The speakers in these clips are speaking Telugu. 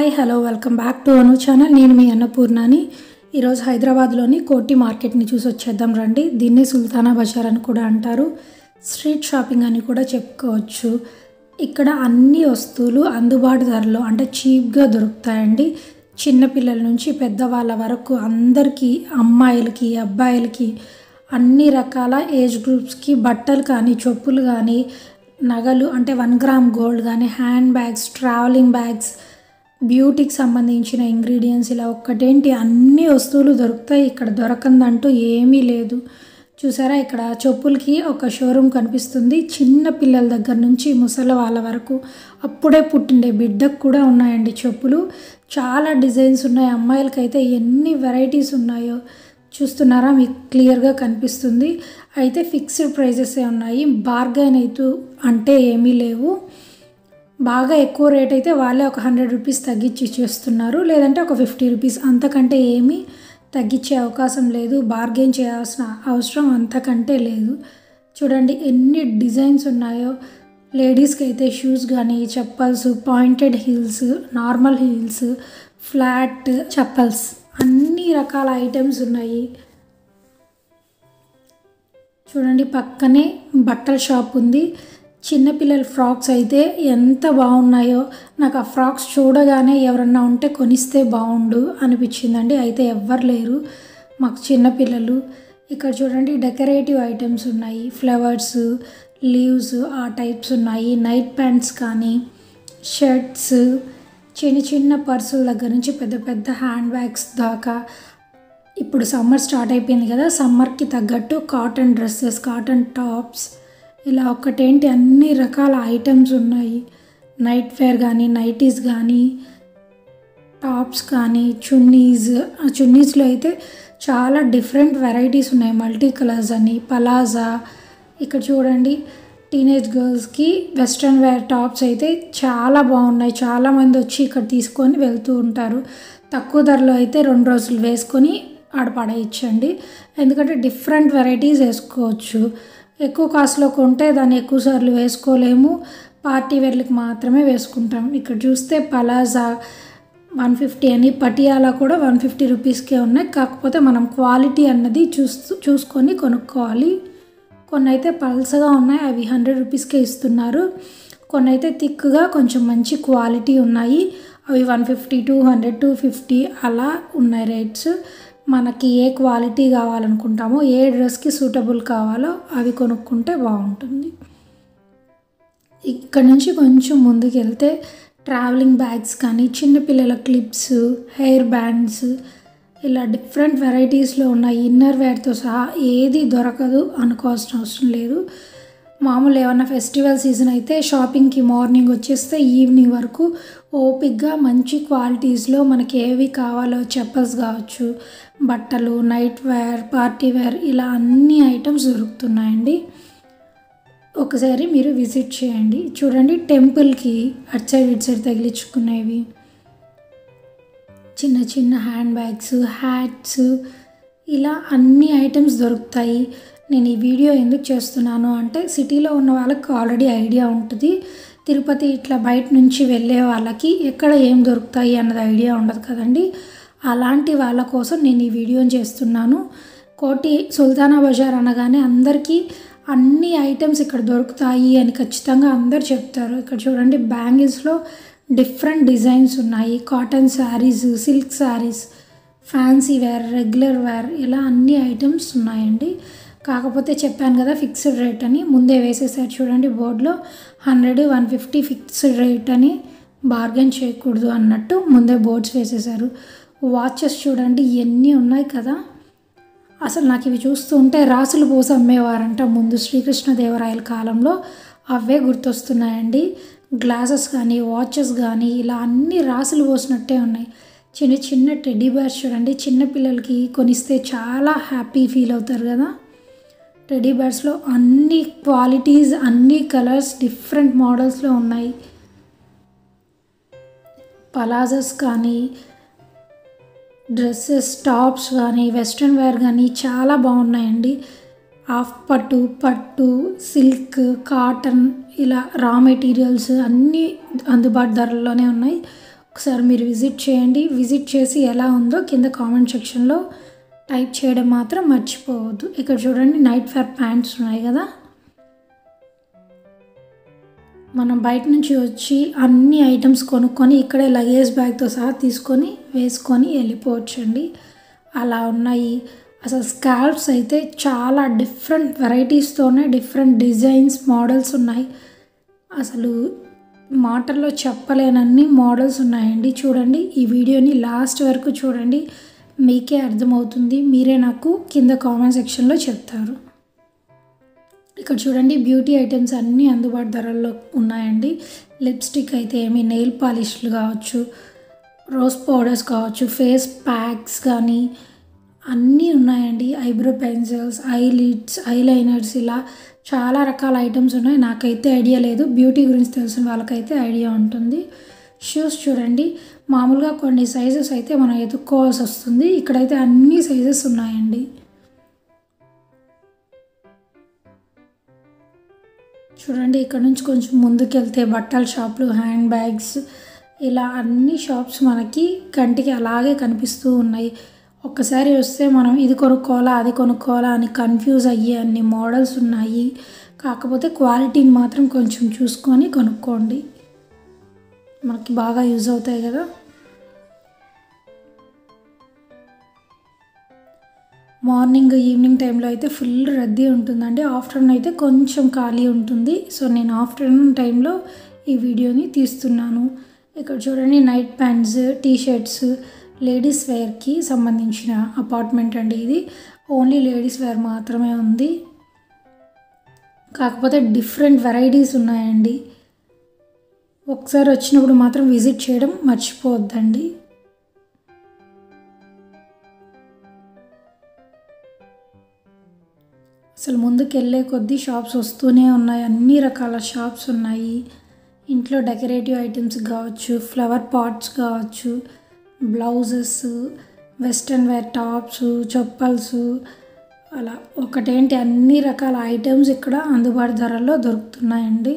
hi hello welcome back to Anu channel నేను మీ అన్నపూర్ణని ఈరోజు హైదరాబాద్లోని కోటి మార్కెట్ని చూసి వచ్చేద్దాం రండి దీన్ని సుల్తానా బజార్ అని కూడా అంటారు స్ట్రీట్ షాపింగ్ అని కూడా చెప్పుకోవచ్చు ఇక్కడ అన్ని వస్తువులు అందుబాటు ధరలో అంటే చీప్గా దొరుకుతాయండి చిన్నపిల్లల నుంచి పెద్దవాళ్ళ వరకు అందరికీ అమ్మాయిలకి అబ్బాయిలకి అన్ని రకాల ఏజ్ గ్రూప్స్కి బట్టలు కానీ చెప్పులు కానీ నగలు అంటే వన్ గ్రామ్ గోల్డ్ కానీ హ్యాండ్ బ్యాగ్స్ ట్రావెలింగ్ బ్యాగ్స్ బ్యూటీకి సంబంధించిన ఇంగ్రీడియంట్స్ ఇలా ఒక్కటేంటి అన్ని వస్తువులు దొరుకుతాయి ఇక్కడ దొరకందంటూ ఏమీ లేదు చూసారా ఇక్కడ చెప్పులకి ఒక షోరూమ్ కనిపిస్తుంది చిన్న పిల్లల దగ్గర నుంచి ముసలి వాళ్ళ వరకు అప్పుడే పుట్టిండే బిడ్డకు కూడా ఉన్నాయండి చెప్పులు చాలా డిజైన్స్ ఉన్నాయి అమ్మాయిలకైతే ఎన్ని వెరైటీస్ ఉన్నాయో చూస్తున్నారా మీకు క్లియర్గా కనిపిస్తుంది అయితే ఫిక్స్డ్ ప్రైజెసే ఉన్నాయి బార్గైన్ అయితే అంటే ఏమీ లేవు బాగా ఎక్కువ రేట్ అయితే వాళ్ళే ఒక హండ్రెడ్ రూపీస్ తగ్గించి ఇచ్చేస్తున్నారు లేదంటే ఒక ఫిఫ్టీ రూపీస్ అంతకంటే ఏమీ తగ్గించే అవకాశం లేదు బార్గెన్ చేయాల్సిన అవసరం అంతకంటే లేదు చూడండి ఎన్ని డిజైన్స్ ఉన్నాయో లేడీస్కి అయితే షూస్ కానీ chappals pointed heels normal heels flat chappals అన్ని రకాల ఐటమ్స్ ఉన్నాయి చూడండి పక్కనే బట్టల షాప్ ఉంది చిన్నపిల్లల ఫ్రాక్స్ అయితే ఎంత బాగున్నాయో నాకు ఆ ఫ్రాక్స్ చూడగానే ఎవరన్నా ఉంటే కొనిస్తే బాగుండు అనిపించిందండి అయితే ఎవ్వరు లేరు మాకు చిన్నపిల్లలు ఇక్కడ చూడండి డెకరేటివ్ ఐటమ్స్ ఉన్నాయి ఫ్లవర్స్ లీవ్స్ ఆ టైప్స్ ఉన్నాయి నైట్ ప్యాంట్స్ కానీ షర్ట్స్ చిన్న చిన్న పర్సుల దగ్గర నుంచి పెద్ద పెద్ద హ్యాండ్ బ్యాగ్స్ దాకా ఇప్పుడు సమ్మర్ స్టార్ట్ అయిపోయింది కదా సమ్మర్కి తగ్గట్టు కాటన్ డ్రెస్సెస్ కాటన్ టాప్స్ ఇలా ఒకటేంటి అన్ని రకాల ఐటమ్స్ ఉన్నాయి నైట్ వేర్ కానీ నైటీస్ కానీ టాప్స్ కానీ చున్నీస్ ఆ చున్నీస్లో అయితే చాలా డిఫరెంట్ వెరైటీస్ ఉన్నాయి మల్టీ కలర్స్ అని పలాజా ఇక్కడ చూడండి టీనేజ్ గర్ల్స్కి వెస్ట్రన్ వేర్ టాప్స్ అయితే చాలా బాగున్నాయి చాలామంది వచ్చి ఇక్కడ తీసుకొని వెళ్తూ ఉంటారు తక్కువ ధరలో అయితే రెండు రోజులు వేసుకొని ఆడ పడేయచ్చండి ఎందుకంటే డిఫరెంట్ వెరైటీస్ వేసుకోవచ్చు ఎక్కువ కాస్ట్లో కొంటే దాన్ని ఎక్కువ సార్లు వేసుకోలేము పార్టీ వేర్లకు మాత్రమే వేసుకుంటాం ఇక్కడ చూస్తే పలాజా వన్ ఫిఫ్టీ అని పటియాలా కూడా వన్ ఫిఫ్టీ రూపీస్కే ఉన్నాయి కాకపోతే మనం క్వాలిటీ అన్నది చూస్తూ చూసుకొని కొనుక్కోవాలి కొన్ని అయితే పల్సగా ఉన్నాయి అవి హండ్రెడ్ రూపీస్కే ఇస్తున్నారు కొన్ని అయితే థిక్గా కొంచెం మంచి క్వాలిటీ ఉన్నాయి అవి one fifty two hundred two fifty అలా ఉన్నాయి రేట్స్ మనకి ఏ క్వాలిటీ కావాలనుకుంటామో ఏ డ్రెస్కి సూటబుల్ కావాలో అవి కొనుక్కుంటే బాగుంటుంది ఇక్కడ నుంచి కొంచెం ముందుకు వెళ్తే ట్రావెలింగ్ బ్యాగ్స్ కానీ చిన్నపిల్లల క్లిప్స్ హెయిర్ బ్యాండ్స్ ఇలా డిఫరెంట్ వెరైటీస్లో ఉన్నాయి ఇన్నర్ వేర్తో సహా ఏది దొరకదు అనుకోవాల్సిన అవసరం లేదు మామూలు ఏమన్నా ఫెస్టివల్ సీజన్ అయితే షాపింగ్కి మార్నింగ్ వచ్చేస్తే ఈవినింగ్ వరకు ఓపిక్గా మంచి క్వాలిటీస్లో మనకి ఏవి కావాలో చెప్పల్స్ కావచ్చు బట్టలు నైట్ వేర్ పార్టీ వేర్ ఇలా అన్ని ఐటమ్స్ దొరుకుతున్నాయండి ఒకసారి మీరు విజిట్ చేయండి చూడండి టెంపుల్కి అటు సైడ్ ఇటు సైడ్ తగిలించుకునేవి చిన్న చిన్న హ్యాండ్ బ్యాగ్స్ హ్యాట్స్ ఇలా అన్ని ఐటమ్స్ దొరుకుతాయి నేను ఈ వీడియో ఎందుకు చేస్తున్నాను అంటే సిటీలో ఉన్న వాళ్ళకి ఆల్రెడీ ఐడియా ఉంటుంది తిరుపతి ఇట్లా బయట నుంచి వెళ్ళే వాళ్ళకి ఎక్కడ ఏం దొరుకుతాయి అన్నది ఐడియా ఉండదు కదండి అలాంటి వాళ్ళ కోసం నేను ఈ వీడియోని చేస్తున్నాను కోటి సుల్తానా బజార్ అనగానే అందరికీ అన్ని ఐటమ్స్ ఇక్కడ దొరుకుతాయి అని ఖచ్చితంగా అందరు చెప్తారు ఇక్కడ చూడండి బ్యాంగిల్స్లో డిఫరెంట్ డిజైన్స్ ఉన్నాయి cotton saris silk saris fancy wear regular wear ఇలా అన్ని ఐటమ్స్ ఉన్నాయండి కాకపోతే చెప్పాను కదా ఫిక్స్డ్ రేట్ అని ముందే వేసేసారు చూడండి బోర్డులో hundred one fifty fixed rate అని బార్గెన్ చేయకూడదు అన్నట్టు ముందే బోర్డ్స్ వేసేసారు వాచెస్ చూడండి ఎన్ని ఉన్నాయి కదా అసలు నాకు ఇవి చూస్తుంటే రాసులు పోసి అమ్మేవారంట ముందు శ్రీకృష్ణదేవరాయల కాలంలో అవే గుర్తొస్తున్నాయండి గ్లాసెస్ కానీ వాచెస్ కానీ ఇలా అన్ని రాసులు పోసినట్టే ఉన్నాయి చిన్న చిన్న టెడ్డీ బేర్స్ చూడండి చిన్న పిల్లలకి కొనిస్తే చాలా హ్యాపీ ఫీల్ అవుతారు కదా టెడ్డీ బేర్స్లో అన్ని క్వాలిటీస్ అన్ని కలర్స్ డిఫరెంట్ మోడల్స్లో ఉన్నాయి పలాజస్ కానీ డ్రెస్సెస్ టాప్స్ కానీ వెస్ట్రన్ వేర్ కానీ చాలా బాగున్నాయండి హాఫ్ పట్టు పట్టు సిల్క్ కాటన్ ఇలా రా మెటీరియల్స్ అన్నీ అందుబాటు ధరల్లోనే ఉన్నాయి ఒకసారి మీరు విజిట్ చేయండి విజిట్ చేసి ఎలా ఉందో కింద కామెంట్ సెక్షన్లో టైప్ చేయడం మాత్రం మర్చిపోవద్దు ఇక్కడ చూడండి నైట్ ఫేర్ ప్యాంట్స్ ఉన్నాయి కదా మనం బయట నుంచి వచ్చి అన్ని ఐటమ్స్ కొనుక్కొని ఇక్కడే లగేజ్ బ్యాగ్తో సహా తీసుకొని వేసుకొని వెళ్ళిపోవచ్చండి అలా ఉన్నాయి అసలు స్కాల్ప్స్ అయితే చాలా డిఫరెంట్ వెరైటీస్తోనే డిఫరెంట్ డిజైన్స్ మోడల్స్ ఉన్నాయి అసలు మాటల్లో చెప్పలేనన్ని మోడల్స్ ఉన్నాయండి చూడండి ఈ వీడియోని లాస్ట్ వరకు చూడండి మీకే అర్థమవుతుంది మీరే నాకు కింద కామెంట్ సెక్షన్లో చెప్తారు ఇక్కడ చూడండి బ్యూటీ ఐటమ్స్ అన్నీ అందుబాటు ధరల్లో ఉన్నాయండి లిప్స్టిక్ అయితే ఏమి నెయిల్ పాలిష్లు కావచ్చు రోజ్ పౌడర్స్ కావచ్చు ఫేస్ ప్యాక్స్ కానీ అన్నీ ఉన్నాయండి eyebrow pencils eyelids eyeliners ఇలా చాలా రకాల ఐటమ్స్ ఉన్నాయి నాకైతే ఐడియా లేదు బ్యూటీ గురించి తెలిసిన వాళ్ళకైతే ఐడియా ఉంటుంది షూస్ చూడండి మామూలుగా కొన్ని సైజెస్ అయితే మనం ఎత్తుక్కోవాల్సి వస్తుంది ఇక్కడైతే అన్ని సైజెస్ ఉన్నాయండి చూడండి ఇక్కడ నుంచి కొంచెం ముందుకెళ్తే బట్టల షాపులు హ్యాండ్ బ్యాగ్స్ ఇలా అన్ని షాప్స్ మనకి కంటికి అలాగే కనిపిస్తూ ఉన్నాయి ఒక్కసారి వస్తే మనం ఇది కొనుక్కోవాలా అది కొనుక్కోవాలా అని కన్ఫ్యూజ్ అయ్యే అన్ని మోడల్స్ ఉన్నాయి కాకపోతే క్వాలిటీని మాత్రం కొంచెం చూసుకొని కొనుక్కోండి మనకి బాగా యూజ్ అవుతాయి కదా మార్నింగ్ ఈవినింగ్ టైంలో అయితే ఫుల్ రద్దీ ఉంటుందండి ఆఫ్టర్నూన్ అయితే కొంచెం ఖాళీ ఉంటుంది సో నేను ఆఫ్టర్నూన్ టైంలో ఈ వీడియోని తీస్తున్నాను ఇక్కడ చూడండి night pants T shirts ladies వేర్కి సంబంధించిన అపార్ట్మెంట్ అండి ఇది ఓన్లీ లేడీస్ వేర్ మాత్రమే ఉంది కాకపోతే డిఫరెంట్ వెరైటీస్ ఉన్నాయండి ఒకసారి వచ్చినప్పుడు మాత్రం విజిట్ చేయడం మర్చిపోవద్దండి అసలు ముందుకు వెళ్ళే కొద్దీ షాప్స్ వస్తూనే ఉన్నాయి అన్ని రకాల షాప్స్ ఉన్నాయి ఇంట్లో డెకరేటివ్ ఐటమ్స్ కావచ్చు ఫ్లవర్ పాట్స్ కావచ్చు blouses western wear tops chappals అలా ఒకటేంటి అన్ని రకాల ఐటమ్స్ ఇక్కడ అందుబాటు ధరల్లో దొరుకుతున్నాయండి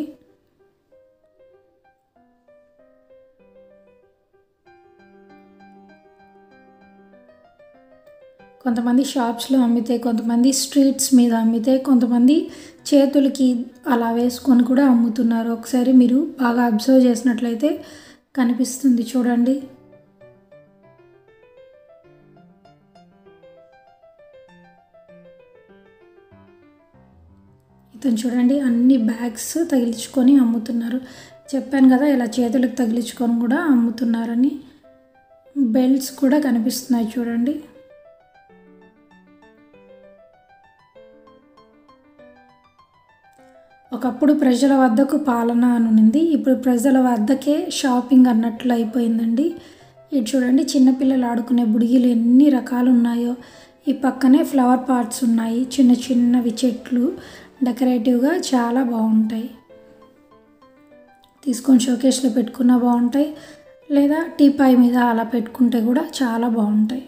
కొంతమంది షాప్స్లో అమ్మితే కొంతమంది స్ట్రీట్స్ మీద అమ్మితే కొంతమంది చేతులకి అలా వేసుకొని కూడా అమ్ముతున్నారు ఒకసారి మీరు బాగా అబ్జర్వ్ చేసినట్లయితే కనిపిస్తుంది చూడండి ఇతను చూడండి అన్ని బ్యాగ్స్ తగిలించుకొని అమ్ముతున్నారు చెప్పాను కదా ఇలా చేతులకు తగిలించుకొని కూడా అమ్ముతున్నారని బెల్ట్స్ కూడా కనిపిస్తున్నాయి చూడండి ఒకప్పుడు ప్రజల వద్దకు పాలన అని ఉంది ఇప్పుడు ప్రజల వద్దకే షాపింగ్ అన్నట్లు అయిపోయిందండి ఇది చూడండి చిన్నపిల్లలు ఆడుకునే బుడిగిలు ఎన్ని రకాలు ఉన్నాయో ఈ పక్కనే ఫ్లవర్ పార్ట్స్ ఉన్నాయి చిన్న చిన్నవి చెట్లు డెకరేటివ్గా చాలా బాగుంటాయి తీసుకొని షోకేస్లో పెట్టుకున్నా బాగుంటాయి లేదా టీపాయ్ మీద అలా పెట్టుకుంటే కూడా చాలా బాగుంటాయి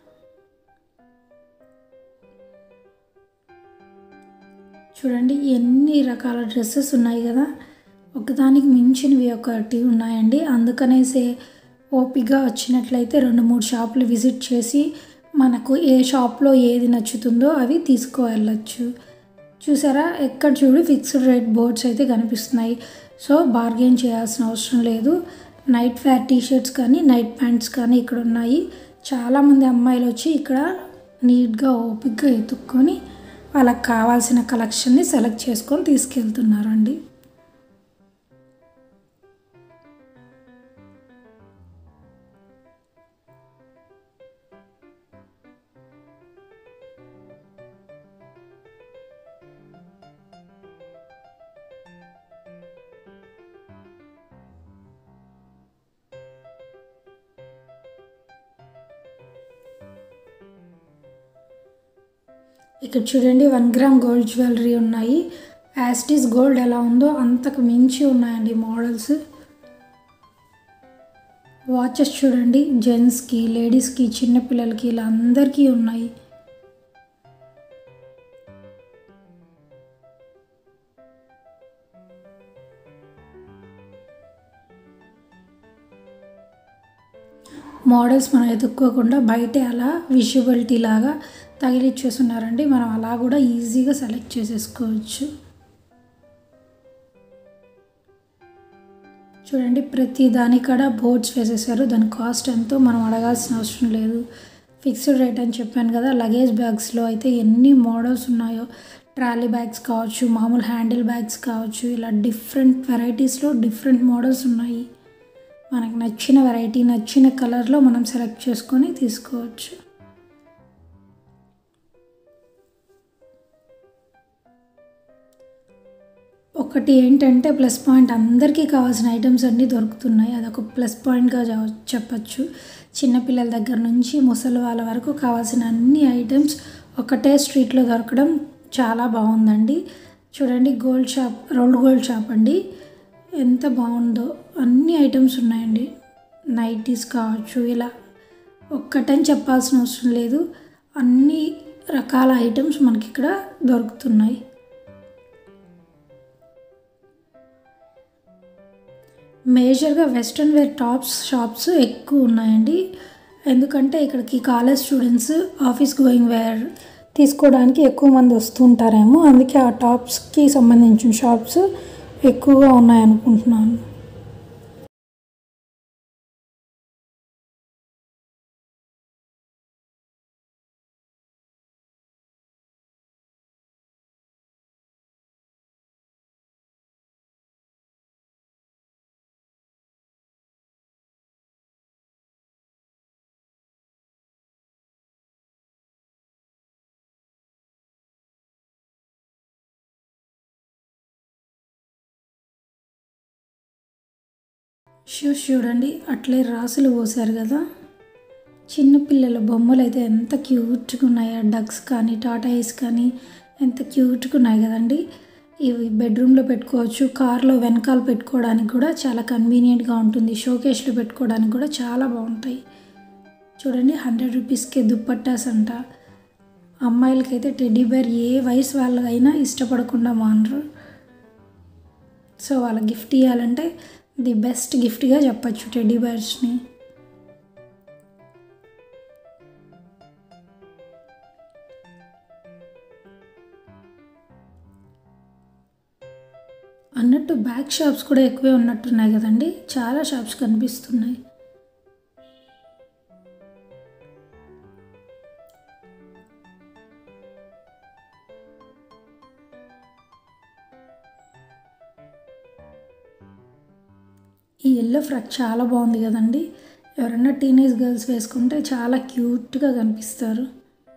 చూడండి ఎన్ని రకాల డ్రెస్సెస్ ఉన్నాయి కదా ఒకదానికి మించినవి ఒకటి ఉన్నాయండి అందుకనేసే ఓపికగా వచ్చినట్లయితే రెండు మూడు షాపులు విజిట్ చేసి మనకు ఏ షాప్లో ఏది నచ్చుతుందో అవి తీసుకువెళ్ళచ్చు చూసారా ఎక్కడ చూడు ఫిక్స్డ్ రేట్ బోర్డ్స్ అయితే కనిపిస్తున్నాయి సో బార్గెన్ చేయాల్సిన అవసరం లేదు నైట్ వేర్ టీ షర్ట్స్ కానీ నైట్ ప్యాంట్స్ కానీ ఇక్కడ ఉన్నాయి చాలామంది అమ్మాయిలు వచ్చి ఇక్కడ నీట్గా ఓపిక్గా ఎత్తుక్కొని వాళ్ళకి కావాల్సిన కలెక్షన్ని సెలెక్ట్ చేసుకొని తీసుకెళ్తున్నారండి ఇక్కడ చూడండి వన్ గ్రామ్ గోల్డ్ జ్యువెలరీ ఉన్నాయి యాస్టీస్ గోల్డ్ ఎలా ఉందో అంతకు మించి ఉన్నాయండి మోడల్స్ వాచెస్ చూడండి జెంట్స్కి లేడీస్కి చిన్నపిల్లలకి ఇలా అందరికీ ఉన్నాయి మోడల్స్ మనం ఎదుక్కోకుండా బయటే అలా విజువలిటీ లాగా తగిలిచ్చేస్తున్నారండి మనం అలా కూడా ఈజీగా సెలెక్ట్ చేసేసుకోవచ్చు చూడండి ప్రతి దానికాడ బోర్డ్స్ వేసేసారు దాని కాస్ట్ ఎంతో మనం అడగాల్సిన అవసరం లేదు ఫిక్స్డ్ రేట్ అని చెప్పాను కదా లగేజ్ బ్యాగ్స్లో అయితే ఎన్ని మోడల్స్ ఉన్నాయో ట్రాలీ బ్యాగ్స్ కావచ్చు మామూలు హ్యాండిల్ బ్యాగ్స్ కావచ్చు ఇలా డిఫరెంట్ వెరైటీస్లో డిఫరెంట్ మోడల్స్ ఉన్నాయి మనకు నచ్చిన వెరైటీ నచ్చిన కలర్లో మనం సెలెక్ట్ చేసుకొని తీసుకోవచ్చు ఒకటి ఏంటంటే ప్లస్ పాయింట్ అందరికీ కావాల్సిన ఐటమ్స్ అన్నీ దొరుకుతున్నాయి అదొక ప్లస్ పాయింట్గా చెప్పచ్చు చిన్నపిల్లల దగ్గర నుంచి ముసలి వాళ్ళ వరకు కావాల్సిన అన్ని ఐటమ్స్ ఒకటే స్ట్రీట్లో దొరకడం చాలా బాగుందండి చూడండి gold shop rolled gold shop అండి ఎంత బాగుందో అన్ని ఐటమ్స్ ఉన్నాయండి నైటీస్ కావచ్చు ఇలా ఒక్కటని చెప్పాల్సిన అవసరం లేదు అన్ని రకాల ఐటమ్స్ మనకి ఇక్కడ దొరుకుతున్నాయి మేజర్గా వెస్ట్రన్ వేర్ టాప్స్ షాప్స్ ఎక్కువ ఉన్నాయండి ఎందుకంటే ఇక్కడికి college students office going wear తీసుకోవడానికి ఎక్కువ మంది వస్తుంటారేమో అందుకే ఆ టాప్స్కి సంబంధించిన షాప్స్ ఎక్కువగా ఉన్నాయనుకుంటున్నాను షూస్ చూడండి అట్లే రాసులు పోసారు కదా చిన్నపిల్లల బొమ్మలు అయితే ఎంత క్యూట్గా ఉన్నాయో డక్స్ కానీ టాటాయిస్ కానీ ఎంత క్యూట్గా ఉన్నాయి కదండి ఇవి బెడ్రూమ్లో పెట్టుకోవచ్చు కార్లో వెనకాల పెట్టుకోవడానికి కూడా చాలా కన్వీనియంట్గా ఉంటుంది షోకేస్లో పెట్టుకోవడానికి కూడా చాలా బాగుంటాయి చూడండి హండ్రెడ్ రూపీస్కే దుప్పట్టాస్ అంట అమ్మాయిలకైతే టెడ్డీ బేర్ ఏ వయసు వాళ్ళైనా ఇష్టపడకుండా మానరు సో వాళ్ళ గిఫ్ట్ ఇవ్వాలంటే ది బెస్ట్ గిఫ్ట్గా చెప్పచ్చు టెడ్డీ బేర్స్ని అన్నట్టు బ్యాగ్ షాప్స్ కూడా ఎక్కువే ఉన్నట్టున్నాయి కదండి చాలా షాప్స్ కనిపిస్తున్నాయి ఈ ఎల్లో ఫ్రాక్ చాలా బాగుంది కదండి ఎవరన్నా టీనేజ్ గర్ల్స్ వేసుకుంటే చాలా క్యూట్గా కనిపిస్తారు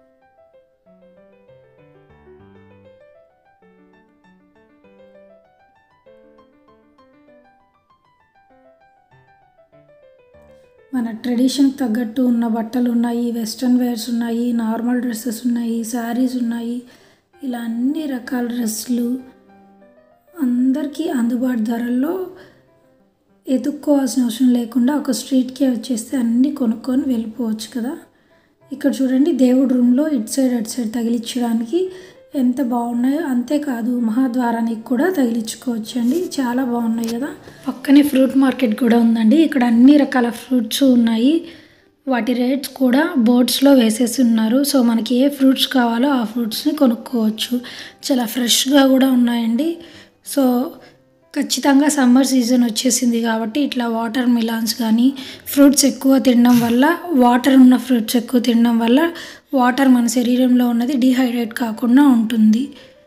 మన ట్రెడిషన్కి తగ్గట్టు ఉన్న బట్టలు ఉన్నాయి వెస్ట్రన్ వేర్స్ ఉన్నాయి నార్మల్ డ్రెస్సెస్ ఉన్నాయి శారీస్ ఉన్నాయి ఇలా అన్ని రకాల డ్రెస్సులు అందరికీ అందుబాటు ధరల్లో ఎదుక్కోవాల్సిన అవసరం లేకుండా ఒక స్ట్రీట్కే వచ్చేస్తే అన్నీ కొనుక్కొని వెళ్ళిపోవచ్చు కదా ఇక్కడ చూడండి దేవుడి రూమ్లో ఇటు సైడ్ అటు సైడ్ తగిలించడానికి ఎంత బాగున్నాయో అంతేకాదు మహాద్వారానికి కూడా తగిలించుకోవచ్చు అండి చాలా బాగున్నాయి కదా పక్కనే ఫ్రూట్ మార్కెట్ కూడా ఉందండి ఇక్కడ అన్ని రకాల ఫ్రూట్స్ ఉన్నాయి వాటి రేట్స్ కూడా బోర్డ్స్లో వేసేసి ఉన్నారు సో మనకి ఏ ఫ్రూట్స్ కావాలో ఆ ఫ్రూట్స్ని కొనుక్కోవచ్చు చాలా ఫ్రెష్గా కూడా ఉన్నాయండి సో ఖచ్చితంగా సమ్మర్ సీజన్ వచ్చేసింది కాబట్టి ఇట్లా వాటర్ మిలాన్స్ కానీ ఫ్రూట్స్ ఎక్కువ తినడం వల్ల వాటర్ ఉన్న ఫ్రూట్స్ ఎక్కువ తినడం వల్ల వాటర్ మన శరీరంలో ఉన్నది డిహైడ్రేట్ కాకుండా ఉంటుంది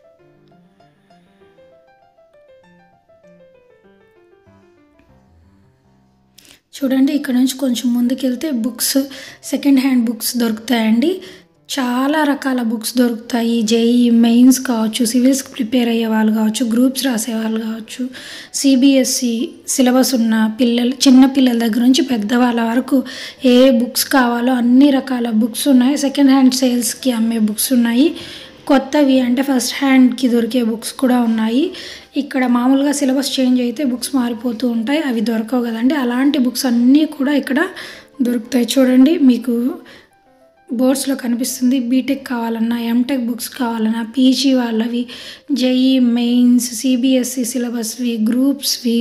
చూడండి ఇక్కడ నుంచి కొంచెం ముందుకెళ్తే బుక్స్ సెకండ్ హ్యాండ్ బుక్స్ దొరుకుతాయండి చాలా రకాల బుక్స్ దొరుకుతాయి జేఈ మెయిన్స్ కావచ్చు సివిల్స్కి ప్రిపేర్ అయ్యే వాళ్ళు కావచ్చు గ్రూప్స్ రాసే వాళ్ళు కావచ్చు సిబిఎస్సి సిలబస్ ఉన్న పిల్లలు చిన్న పిల్లల దగ్గర నుంచి పెద్దవాళ్ళ వరకు ఏ బుక్స్ కావాలో అన్ని రకాల బుక్స్ ఉన్నాయి సెకండ్ హ్యాండ్ సేల్స్కి అమ్మే బుక్స్ ఉన్నాయి కొత్తవి అంటే ఫస్ట్ హ్యాండ్కి దొరికే బుక్స్ కూడా ఉన్నాయి ఇక్కడ మామూలుగా సిలబస్ చేంజ్ అయితే బుక్స్ మారిపోతూ ఉంటాయి అవి దొరకవు కదండి అలాంటి బుక్స్ అన్నీ కూడా ఇక్కడ దొరుకుతాయి చూడండి మీకు బోర్డ్స్లో కనిపిస్తుంది బీటెక్ కావాలన్నా ఎంటెక్ బుక్స్ కావాలన్నా పీజీ వాళ్ళవి జేఈ మెయిన్స్ సిబిఎస్సి సిలబస్వి గ్రూప్స్వి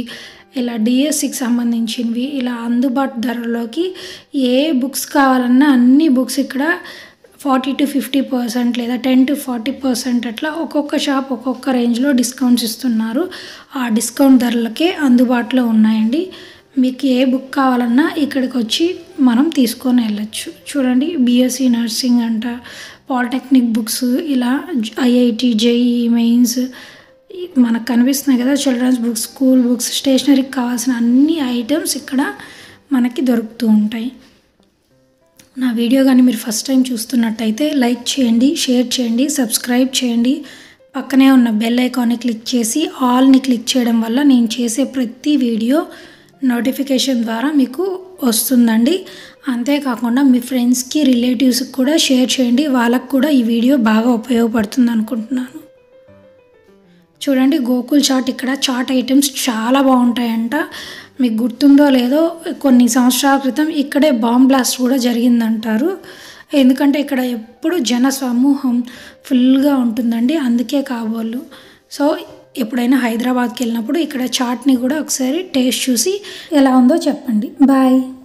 ఇలా డిఎస్సికి సంబంధించినవి ఇలా అందుబాటు ధరలోకి ఏ బుక్స్ కావాలన్నా అన్ని బుక్స్ ఇక్కడ ఫార్టీ టు ఫిఫ్టీ పర్సెంట్ లేదా టెన్ టు ఫార్టీ పర్సెంట్ అట్లా ఒక్కొక్క షాప్ ఒక్కొక్క రేంజ్లో డిస్కౌంట్స్ ఇస్తున్నారు ఆ డిస్కౌంట్ ధరలకే అందుబాటులో ఉన్నాయండి మీకు ఏ బుక్ కావాలన్నా ఇక్కడికి వచ్చి మనం తీసుకొని వెళ్ళచ్చు చూడండి బీఎస్సీ నర్సింగ్ అంట పాలిటెక్నిక్ బుక్స్ ఇలా ఐఐటి జేఈ మెయిన్స్ మనకు కనిపిస్తున్నాయి కదా చిల్డ్రన్స్ బుక్స్ స్కూల్ బుక్స్ స్టేషనరీకి కావాల్సిన అన్ని ఐటమ్స్ ఇక్కడ మనకి దొరుకుతూ ఉంటాయి నా వీడియో కానీ మీరు ఫస్ట్ టైం చూస్తున్నట్టయితే లైక్ చేయండి షేర్ చేయండి సబ్స్క్రైబ్ చేయండి పక్కనే ఉన్న బెల్ ఐకాన్ని క్లిక్ చేసి ఆల్ని క్లిక్ చేయడం వల్ల నేను చేసే ప్రతి వీడియో నోటిఫికేషన్ ద్వారా మీకు వస్తుందండి అంతేకాకుండా మీ ఫ్రెండ్స్కి రిలేటివ్స్కి కూడా షేర్ చేయండి వాళ్ళకు కూడా ఈ వీడియో బాగా ఉపయోగపడుతుంది అనుకుంటున్నాను చూడండి గోకుల్ చాట్ ఇక్కడ చాట్ ఐటమ్స్ చాలా బాగుంటాయంట మీకు గుర్తుందో లేదో కొన్ని సంవత్సరాల క్రితం ఇక్కడే బాంబ్ బ్లాస్ట్ కూడా జరిగిందంటారు ఎందుకంటే ఇక్కడ ఎప్పుడు జన సమూహం ఫుల్గా ఉంటుందండి అందుకే కాబోళ్ళు సో ఎప్పుడైనా హైదరాబాద్కి వెళ్ళినప్పుడు ఇక్కడ చాట్ని కూడా ఒకసారి టేస్ట్ చూసి ఎలా ఉందో చెప్పండి బాయ్